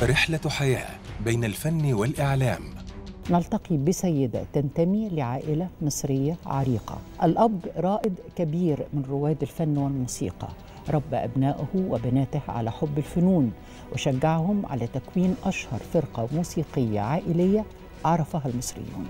رحلة حياة بين الفن والإعلام نلتقي بسيدة تنتمي لعائلة مصرية عريقة الأب رائد كبير من رواد الفن والموسيقى ربى أبنائه وبناته على حب الفنون وشجعهم على تكوين أشهر فرقة موسيقية عائلية عرفها المصريون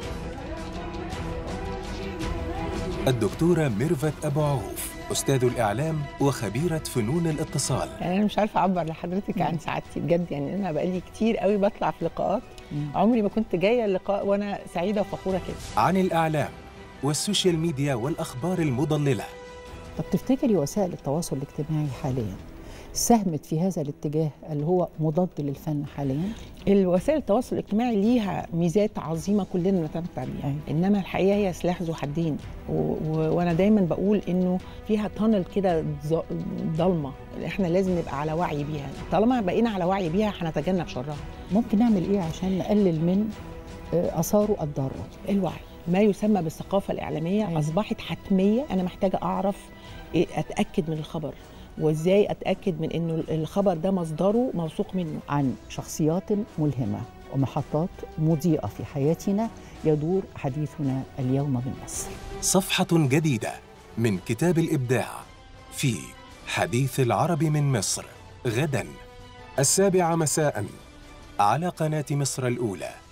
الدكتورة ميرفت أبو عوف أستاذ الإعلام وخبيرة فنون الاتصال يعني انا مش عارفه اعبر لحضرتك عن سعادتي بجد يعني انا بقالي كتير قوي بطلع في لقاءات عمري ما كنت جايه اللقاء وانا سعيده وفخوره كده عن الإعلام والسوشيال ميديا والأخبار المضللة طب تفتكري وسائل التواصل الاجتماعي حاليا ساهمت في هذا الاتجاه اللي هو مضاد للفن حاليا الوسائل التواصل الاجتماعي ليها ميزات عظيمه كلنا نتمتع بيها أيوة. انما الحقيقه هي سلاح ذو حدين و... و... وانا دايما بقول انه فيها تانل كده ظ- ضلمه احنا لازم نبقى على وعي بيها طالما بقينا على وعي بيها هنتجنب شرها ممكن نعمل ايه عشان نقلل من آه، اثاره الضاره الوعي ما يسمى بالثقافه الاعلاميه أيوة. اصبحت حتميه انا محتاجه اعرف إيه اتاكد من الخبر وازاي اتاكد من انه الخبر ده مصدره موثوق منه عن شخصيات ملهمه ومحطات مضيئه في حياتنا يدور حديثنا اليوم من مصر صفحة جديدة من كتاب الإبداع في حديث العرب من مصر غدا السابعة مساء على قناة مصر الأولى